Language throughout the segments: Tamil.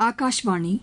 ஆகாஷ்வாணி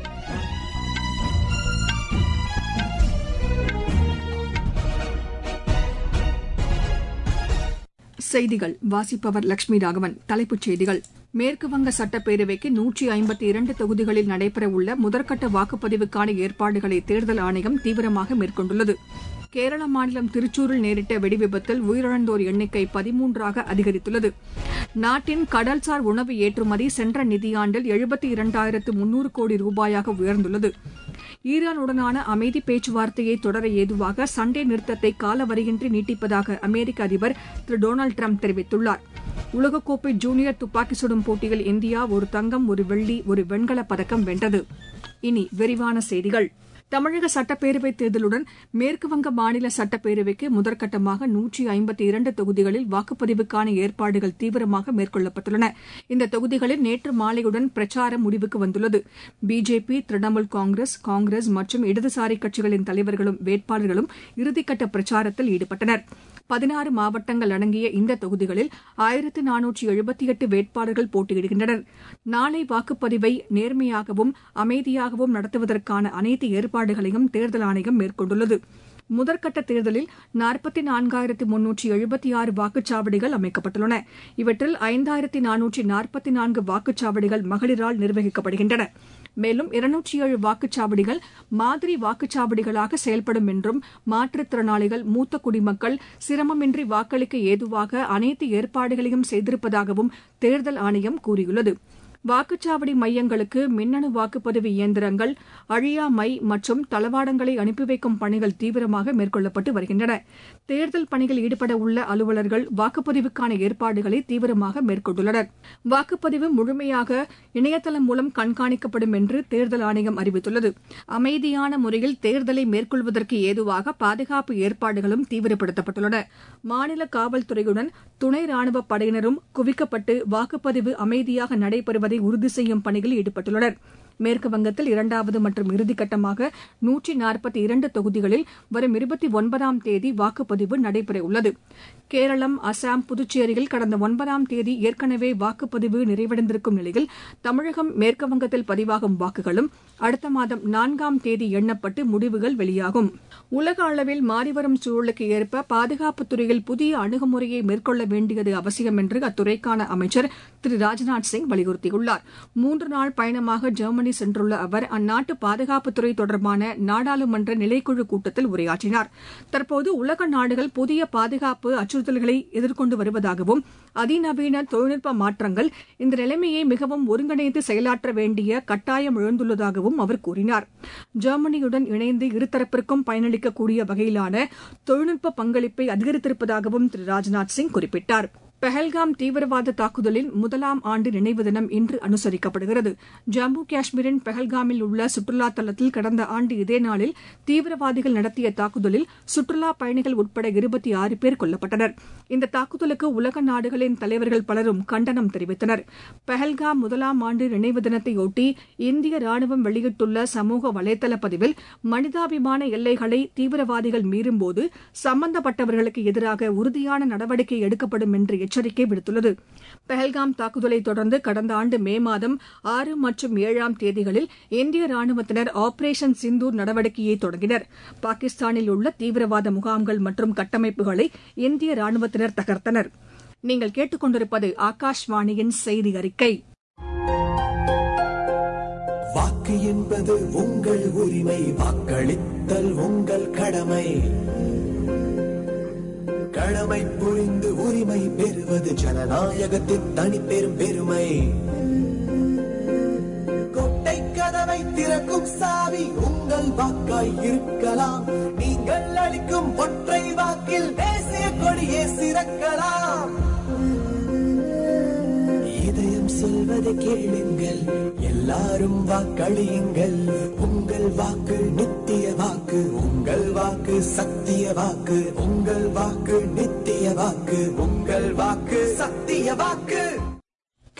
செய்திகள் வாசிப்பவர் லட்சுமி ராகவன் தலைப்புச் செய்திகள் மேற்குவங்க சட்டப்பேரவைக்கு நூற்றி ஐம்பத்தி இரண்டு தொகுதிகளில் நடைபெறவுள்ள முதற்கட்ட வாக்குப்பதிவுக்கான ஏற்பாடுகளை தேர்தல் ஆணையம் தீவிரமாக மேற்கொண்டுள்ளது கேரள மாநிலம் திருச்சூரில் நேரிட்ட வெடிவிபத்தில் உயிரிழந்தோர் எண்ணிக்கை பதிமூன்றாக அதிகரித்துள்ளது நாட்டின் கடல்சார் உணவு ஏற்றுமதி சென்ற நிதியாண்டில் எழுபத்தி இரண்டாயிரத்து முன்னூறு கோடி ரூபாயாக உயர்ந்துள்ளது ஈரானுடனான அமைதி பேச்சுவார்த்தையை தொடர ஏதுவாக சண்டே நிறுத்தத்தை காலவரையின்றி நீட்டிப்பதாக அமெரிக்க அதிபர் திரு டொனால்டு ட்ரம்ப் தெரிவித்துள்ளார் உலகக்கோப்பை ஜூனியர் துப்பாக்கி சுடும் போட்டியில் இந்தியா ஒரு தங்கம் ஒரு வெள்ளி ஒரு வெண்கலப் பதக்கம் வென்றது இனி விரிவான செய்திகள் தமிழக சட்டப்பேரவைத் தேர்தலுடன் மேற்குவங்க மாநில சட்டப்பேரவைக்கு முதற்கட்டமாக நூற்றி ஐம்பத்தி இரண்டு தொகுதிகளில் வாக்குப்பதிவுக்கான ஏற்பாடுகள் தீவிரமாக மேற்கொள்ளப்பட்டுள்ளன இந்த தொகுதிகளில் நேற்று மாலையுடன் பிரச்சாரம் முடிவுக்கு வந்துள்ளது பிஜேபி திரிணாமுல் காங்கிரஸ் காங்கிரஸ் மற்றும் இடதுசாரி கட்சிகளின் தலைவர்களும் வேட்பாளர்களும் இறுதிக்கட்ட பிரச்சாரத்தில் ஈடுபட்டனர் பதினாறு மாவட்டங்கள் அடங்கிய இந்த தொகுதிகளில் ஆயிரத்து நானூற்றி எழுபத்தி எட்டு வேட்பாளர்கள் போட்டியிடுகின்றனர் நாளை வாக்குப்பதிவை நேர்மையாகவும் அமைதியாகவும் நடத்துவதற்கான அனைத்து ஏற்பாடுகளையும் தேர்தல் ஆணையம் மேற்கொண்டுள்ளது முதற்கட்ட தேர்தலில் நாற்பத்தி நான்காயிரத்து முன்னூற்றி எழுபத்தி ஆறு வாக்குச்சாவடிகள் அமைக்கப்பட்டுள்ளன இவற்றில் ஐந்தாயிரத்தி நானூற்றி நாற்பத்தி நான்கு வாக்குச்சாவடிகள் மகளிரால் நிர்வகிக்கப்படுகின்றன மேலும் இருநூற்றி ஏழு வாக்குச்சாவடிகள் மாதிரி வாக்குச்சாவடிகளாக செயல்படும் என்றும் மாற்றுத்திறனாளிகள் மூத்த குடிமக்கள் சிரமமின்றி வாக்களிக்க ஏதுவாக அனைத்து ஏற்பாடுகளையும் செய்திருப்பதாகவும் தேர்தல் ஆணையம் கூறியுள்ளது வாக்குச்சாவடி மையங்களுக்கு மின்னணு வாக்குப்பதிவு இயந்திரங்கள் அழியா மை மற்றும் தளவாடங்களை அனுப்பி வைக்கும் பணிகள் தீவிரமாக மேற்கொள்ளப்பட்டு வருகின்றன தேர்தல் பணியில் ஈடுபட உள்ள அலுவலர்கள் வாக்குப்பதிவுக்கான ஏற்பாடுகளை தீவிரமாக மேற்கொண்டுள்ளனர் வாக்குப்பதிவு முழுமையாக இணையதளம் மூலம் கண்காணிக்கப்படும் என்று தேர்தல் ஆணையம் அறிவித்துள்ளது அமைதியான முறையில் தேர்தலை மேற்கொள்வதற்கு ஏதுவாக பாதுகாப்பு ஏற்பாடுகளும் தீவிரப்படுத்தப்பட்டுள்ளன மாநில காவல்துறையுடன் துணை ராணுவ படையினரும் குவிக்கப்பட்டு வாக்குப்பதிவு அமைதியாக நடைபெறுவதை உறுதி செய்யும் பணியில் ஈடுபட்டுள்ளனர் மேற்கு வங்கத்தில் இரண்டாவது மற்றும் இறுதிக்கட்டமாக நூற்றி நாற்பத்தி இரண்டு தொகுதிகளில் வரும் இருபத்தி ஒன்பதாம் தேதி வாக்குப்பதிவு நடைபெறவுள்ளது கேரளம் அசாம் புதுச்சேரியில் கடந்த ஒன்பதாம் தேதி ஏற்கனவே வாக்குப்பதிவு நிறைவடைந்திருக்கும் நிலையில் தமிழகம் மேற்குவங்கத்தில் பதிவாகும் வாக்குகளும் அடுத்த மாதம் நான்காம் தேதி எண்ணப்பட்டு முடிவுகள் வெளியாகும் உலக அளவில் மாறிவரும் சூழலுக்கு ஏற்ப பாதுகாப்புத் துறையில் புதிய அணுகுமுறையை மேற்கொள்ள வேண்டியது அவசியம் என்று அத்துறைக்கான அமைச்சர் திரு ராஜ்நாத் சிங் வலியுறுத்தியுள்ளார் மூன்று நாள் பயணமாக ஜெர்மனி சென்றுள்ள அவர் அந்நாட்டு பாதுகாப்புத்துறை தொடர்பான நாடாளுமன்ற நிலைக்குழு கூட்டத்தில் உரையாற்றினார் தற்போது உலக நாடுகள் புதிய பாதுகாப்பு அச்சுறுத்தல்களை எதிர்கொண்டு வருவதாகவும் அதிநவீன தொழில்நுட்ப மாற்றங்கள் இந்த நிலைமையை மிகவும் ஒருங்கிணைந்து செயலாற்ற வேண்டிய கட்டாயம் எழுந்துள்ளதாகவும் அவர் கூறினார் ஜெர்மனியுடன் இணைந்து இருதரப்பிற்கும் பயனளிக்கக்கூடிய வகையிலான தொழில்நுட்ப பங்களிப்பை அதிகரித்திருப்பதாகவும் திரு ராஜ்நாத் சிங் குறிப்பிட்டார் பெஹல்காம் தீவிரவாத தாக்குதலின் முதலாம் ஆண்டு நினைவு தினம் இன்று அனுசரிக்கப்படுகிறது ஜம்மு காஷ்மீரின் பெஹல்காமில் உள்ள சுற்றுலா தலத்தில் கடந்த ஆண்டு இதே நாளில் தீவிரவாதிகள் நடத்திய தாக்குதலில் சுற்றுலா பயணிகள் உட்பட இருபத்தி ஆறு பேர் கொல்லப்பட்டனர் இந்த தாக்குதலுக்கு உலக நாடுகளின் தலைவர்கள் பலரும் கண்டனம் தெரிவித்தனர் பெஹல்காம் முதலாம் ஆண்டு நினைவு தினத்தையொட்டி இந்திய ராணுவம் வெளியிட்டுள்ள சமூக வலைதள பதிவில் மனிதாபிமான எல்லைகளை தீவிரவாதிகள் மீறும்போது சம்பந்தப்பட்டவர்களுக்கு எதிராக உறுதியான நடவடிக்கை எடுக்கப்படும் என்று எச்சரிக்கை விடுத்துள்ளது பெஹல்காம் தாக்குதலை தொடர்ந்து கடந்த ஆண்டு மே மாதம் ஆறு மற்றும் ஏழாம் தேதிகளில் இந்திய ராணுவத்தினர் ஆபரேஷன் சிந்தூர் நடவடிக்கையை தொடங்கினர் பாகிஸ்தானில் உள்ள தீவிரவாத முகாம்கள் மற்றும் கட்டமைப்புகளை இந்திய ராணுவத்தினர் தகர்த்தனர் நீங்கள் கேட்டுக்கொண்டிருப்பது ஆகாஷ்வாணியின் செய்தி அறிக்கை வாக்கு என்பது உங்கள் உரிமை வாக்களித்தல் உங்கள் கடமை கடமை புரிந்து உரிமை பெறுவது ஜனநாயகத்தின் தனிப்பெரும் பெருமை கொட்டை கதவை திறக்கும் சாவி உங்கள் வாக்காய் இருக்கலாம் நீங்கள் அளிக்கும் ஒற்றை வாக்கில் தேசிய கொடியே சிறக்கலாம் இதயம் சொல்வதை கேளுங்கள் எல்லாரும் வாக்களியுங்கள் உங்கள் வாக்கு நித்திய வாக்கு உங்கள் வாக்கு சத்திய வாக்கு உங்கள் வாக்கு நித்திய வாக்கு உங்கள் வாக்கு சத்திய வாக்கு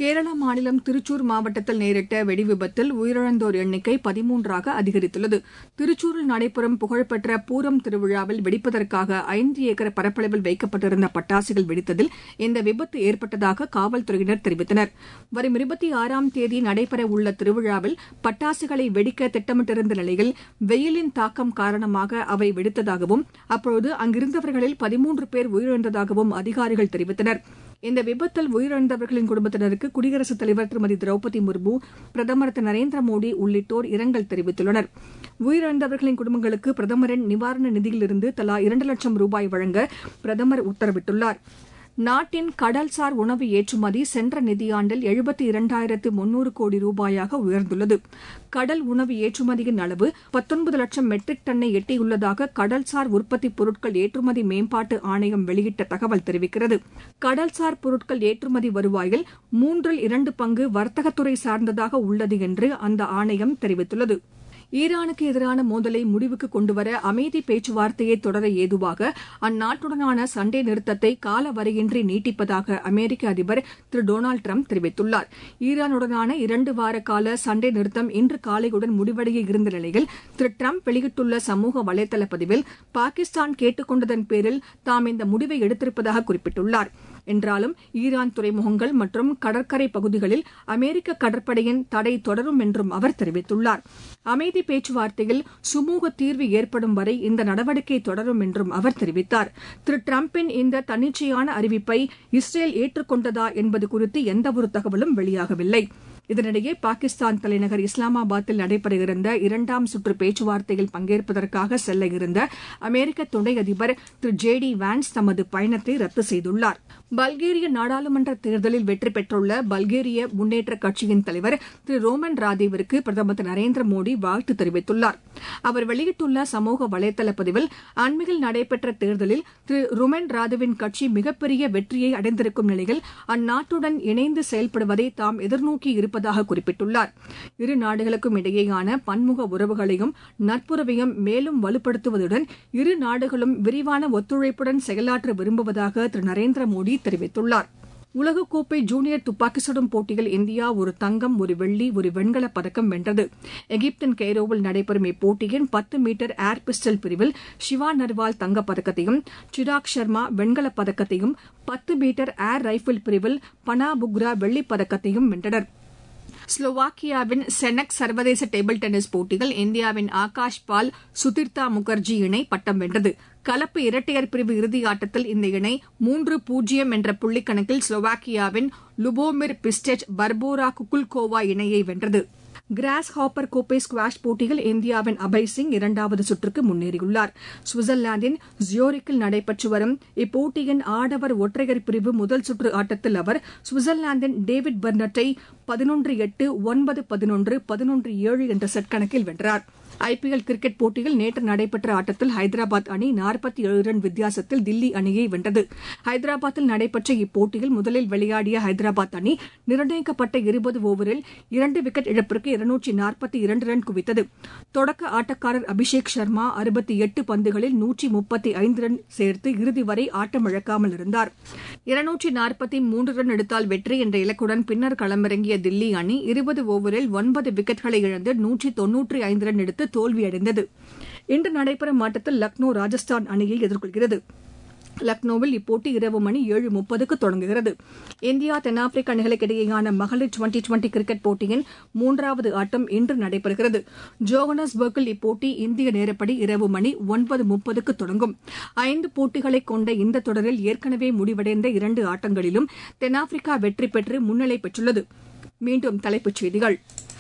கேரள மாநிலம் திருச்சூர் மாவட்டத்தில் நேரிட்ட வெடிவிபத்தில் உயிரிழந்தோர் எண்ணிக்கை பதிமூன்றாக அதிகரித்துள்ளது திருச்சூரில் நடைபெறும் புகழ்பெற்ற பூரம் திருவிழாவில் வெடிப்பதற்காக ஐந்து ஏக்கர் பரப்பளவில் வைக்கப்பட்டிருந்த பட்டாசுகள் வெடித்ததில் இந்த விபத்து ஏற்பட்டதாக காவல்துறையினர் தெரிவித்தனர் வரும் இருபத்தி ஆறாம் தேதி நடைபெறவுள்ள திருவிழாவில் பட்டாசுகளை வெடிக்க திட்டமிட்டிருந்த நிலையில் வெயிலின் தாக்கம் காரணமாக அவை வெடித்ததாகவும் அப்போது அங்கிருந்தவர்களில் பதிமூன்று பேர் உயிரிழந்ததாகவும் அதிகாரிகள் தெரிவித்தனர் இந்த விபத்தில் உயிரிழந்தவர்களின் குடும்பத்தினருக்கு குடியரசுத் தலைவர் திருமதி திரௌபதி முர்மு பிரதமர் திரு நரேந்திர மோடி உள்ளிட்டோர் இரங்கல் தெரிவித்துள்ளனர் உயிரிழந்தவர்களின் குடும்பங்களுக்கு பிரதமரின் நிவாரண நிதியிலிருந்து தலா இரண்டு லட்சம் ரூபாய் வழங்க பிரதமர் உத்தரவிட்டுள்ளார் நாட்டின் கடல்சார் உணவு ஏற்றுமதி சென்ற நிதியாண்டில் எழுபத்தி இரண்டாயிரத்து முன்னூறு கோடி ரூபாயாக உயர்ந்துள்ளது கடல் உணவு ஏற்றுமதியின் அளவு பத்தொன்பது லட்சம் மெட்ரிக் டன்னை எட்டியுள்ளதாக கடல்சார் உற்பத்தி பொருட்கள் ஏற்றுமதி மேம்பாட்டு ஆணையம் வெளியிட்ட தகவல் தெரிவிக்கிறது கடல்சார் பொருட்கள் ஏற்றுமதி வருவாயில் மூன்றில் இரண்டு பங்கு வர்த்தகத்துறை சார்ந்ததாக உள்ளது என்று அந்த ஆணையம் தெரிவித்துள்ளது ஈரானுக்கு எதிரான மோதலை முடிவுக்கு கொண்டுவர அமைதி பேச்சுவார்த்தையை தொடர ஏதுவாக அந்நாட்டுடனான சண்டை நிறுத்தத்தை காலவரையின்றி நீட்டிப்பதாக அமெரிக்க அதிபர் திரு டொனால்டு டிரம்ப் தெரிவித்துள்ளார் ஈரானுடனான இரண்டு வார கால சண்டை நிறுத்தம் இன்று காலையுடன் முடிவடைய இருந்த நிலையில் திரு டிரம்ப் வெளியிட்டுள்ள சமூக வலைதள பதிவில் பாகிஸ்தான் கேட்டுக் கொண்டதன் பேரில் தாம் இந்த முடிவை எடுத்திருப்பதாக குறிப்பிட்டுள்ளார் என்றாலும் ஈரான் துறைமுகங்கள் மற்றும் கடற்கரை பகுதிகளில் அமெரிக்க கடற்படையின் தடை தொடரும் என்றும் அவர் தெரிவித்துள்ளார் அமைதி பேச்சுவார்த்தையில் சுமூக தீர்வு ஏற்படும் வரை இந்த நடவடிக்கை தொடரும் என்றும் அவர் தெரிவித்தார் திரு டிரம்பின் இந்த தன்னிச்சையான அறிவிப்பை இஸ்ரேல் ஏற்றுக்கொண்டதா என்பது குறித்து எந்தவொரு தகவலும் வெளியாகவில்லை இதனிடையே பாகிஸ்தான் தலைநகர் இஸ்லாமாபாத்தில் நடைபெற இருந்த இரண்டாம் சுற்று பேச்சுவார்த்தையில் பங்கேற்பதற்காக செல்ல இருந்த அமெரிக்க துணை அதிபர் திரு ஜே டி வான்ஸ் தமது பயணத்தை ரத்து செய்துள்ளார் பல்கேரிய நாடாளுமன்ற தேர்தலில் வெற்றி பெற்றுள்ள பல்கேரிய முன்னேற்ற கட்சியின் தலைவர் திரு ரோமன் ராதேவிற்கு பிரதமர் திரு நரேந்திர மோடி வாழ்த்து தெரிவித்துள்ளார் அவர் வெளியிட்டுள்ள சமூக வலைதள பதிவில் அண்மையில் நடைபெற்ற தேர்தலில் திரு ருமென் ராதேவின் கட்சி மிகப்பெரிய வெற்றியை அடைந்திருக்கும் நிலையில் அந்நாட்டுடன் இணைந்து செயல்படுவதை தாம் எதிர்நோக்கி இருப்பதாக குறிப்பிட்டுள்ளார் இரு நாடுகளுக்கும் இடையேயான பன்முக உறவுகளையும் நட்புறவையும் மேலும் வலுப்படுத்துவதுடன் இரு நாடுகளும் விரிவான ஒத்துழைப்புடன் செயலாற்ற விரும்புவதாக திரு நரேந்திர மோடி தெரிவித்துள்ளார் உலகக்கோப்பை ஜூனியர் துப்பாக்கி சுடும் போட்டியில் இந்தியா ஒரு தங்கம் ஒரு வெள்ளி ஒரு வெண்கலப் பதக்கம் வென்றது எகிப்தின் கெய்ரோவில் நடைபெறும் இப்போட்டியின் பத்து மீட்டர் ஏர் பிஸ்டல் பிரிவில் ஷிவா நர்வால் தங்கப் பதக்கத்தையும் சிராக் சர்மா வெண்கலப் பதக்கத்தையும் பத்து மீட்டர் ஏர் ரைபிள் பிரிவில் பனா புக்ரா வெள்ளிப் பதக்கத்தையும் வென்றனர் ஸ்லோவாக்கியாவின் செனக் சர்வதேச டேபிள் டென்னிஸ் போட்டியில் இந்தியாவின் ஆகாஷ் பால் சுதிர்தா முகர்ஜி இணை பட்டம் வென்றது கலப்பு இரட்டையர் பிரிவு இறுதி ஆட்டத்தில் இந்த இணை மூன்று பூஜ்ஜியம் என்ற புள்ளிக்கணக்கில் ஸ்லோவாக்கியாவின் லுபோமிர் பிஸ்டெச் பர்போரா குகுல்கோவா இணையை வென்றது கிராஸ் ஹாப்பர் கோப்பை ஸ்குவாஷ் போட்டியில் இந்தியாவின் அபய் சிங் இரண்டாவது சுற்றுக்கு முன்னேறியுள்ளார் சுவிட்சர்லாந்தின் ஜியோரிக்கில் நடைபெற்று வரும் இப்போட்டியின் ஆடவர் ஒற்றையர் பிரிவு முதல் சுற்று ஆட்டத்தில் அவர் சுவிட்சர்லாந்தின் டேவிட் பெர்னட்டை பதினொன்று எட்டு ஒன்பது பதினொன்று பதினொன்று ஏழு என்ற செட் கணக்கில் வென்றார் ஐபிஎல் கிரிக்கெட் போட்டியில் நேற்று நடைபெற்ற ஆட்டத்தில் ஹைதராபாத் அணி நாற்பத்தி ஏழு ரன் வித்தியாசத்தில் தில்லி அணியை வென்றது ஹைதராபாத்தில் நடைபெற்ற இப்போட்டியில் முதலில் விளையாடிய ஹைதராபாத் அணி நிர்ணயிக்கப்பட்ட இருபது ஓவரில் இரண்டு விக்கெட் இழப்பிற்கு இருநூற்றி நாற்பத்தி இரண்டு ரன் குவித்தது தொடக்க ஆட்டக்காரர் அபிஷேக் சர்மா அறுபத்தி எட்டு பந்துகளில் நூற்றி முப்பத்தி ஐந்து ரன் சேர்த்து இறுதி வரை ஆட்டமிழக்காமல் இருந்தார் இருநூற்றி நாற்பத்தி மூன்று ரன் எடுத்தால் வெற்றி என்ற இலக்குடன் பின்னர் களமிறங்கிய தில்லி அணி இருபது ஓவரில் ஒன்பது விக்கெட்களை இழந்து நூற்றி தொன்னூற்றி ஐந்து ரன் எடுத்து தோல்வியடைந்தது இன்று நடைபெறும் ஆட்டத்தில் லக்னோ ராஜஸ்தான் அணியை எதிர்கொள்கிறது லக்னோவில் இப்போட்டி இரவு மணி ஏழு முப்பதுக்கு தொடங்குகிறது இந்தியா தென்னாப்பிரிக்க அணிகளுக்கு இடையேயான மகளிர் டுவெண்டி டுவெண்டி கிரிக்கெட் போட்டியின் மூன்றாவது ஆட்டம் இன்று நடைபெறுகிறது ஜோகனஸ்பர்கில் இப்போட்டி இந்திய நேரப்படி இரவு மணி ஒன்பது முப்பதுக்கு தொடங்கும் ஐந்து போட்டிகளை கொண்ட இந்த தொடரில் ஏற்கனவே முடிவடைந்த இரண்டு ஆட்டங்களிலும் தென்னாப்பிரிக்கா வெற்றி பெற்று முன்னிலை பெற்றுள்ளது மீண்டும் தலைப்புச் செய்திகள்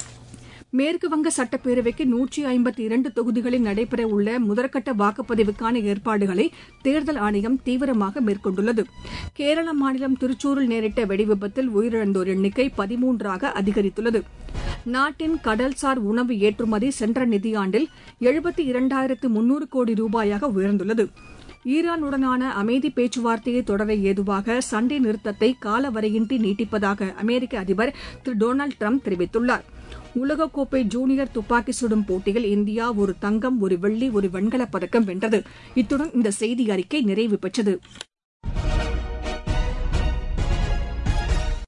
மேற்குவங்க சட்டப்பேரவைக்கு நூற்றி ஐம்பத்தி இரண்டு தொகுதிகளில் நடைபெறவுள்ள முதற்கட்ட வாக்குப்பதிவுக்கான ஏற்பாடுகளை தேர்தல் ஆணையம் தீவிரமாக மேற்கொண்டுள்ளது கேரள மாநிலம் திருச்சூரில் நேரிட்ட வெடிவிபத்தில் உயிரிழந்தோர் எண்ணிக்கை பதிமூன்றாக அதிகரித்துள்ளது நாட்டின் கடல்சார் உணவு ஏற்றுமதி சென்ற நிதியாண்டில் எழுபத்தி இரண்டாயிரத்து முன்னூறு கோடி ரூபாயாக உயர்ந்துள்ளது ஈரானுடனான அமைதி பேச்சுவார்த்தையை தொடர ஏதுவாக சண்டை நிறுத்தத்தை காலவரையின்றி நீட்டிப்பதாக அமெரிக்க அதிபர் திரு டொனால்டு டிரம்ப் தெரிவித்துள்ளார் உலகக்கோப்பை ஜூனியர் துப்பாக்கி சுடும் போட்டியில் இந்தியா ஒரு தங்கம் ஒரு வெள்ளி ஒரு வெண்கலப் பதக்கம் வென்றது இத்துடன் இந்த செய்தி அறிக்கை நிறைவு பெற்றது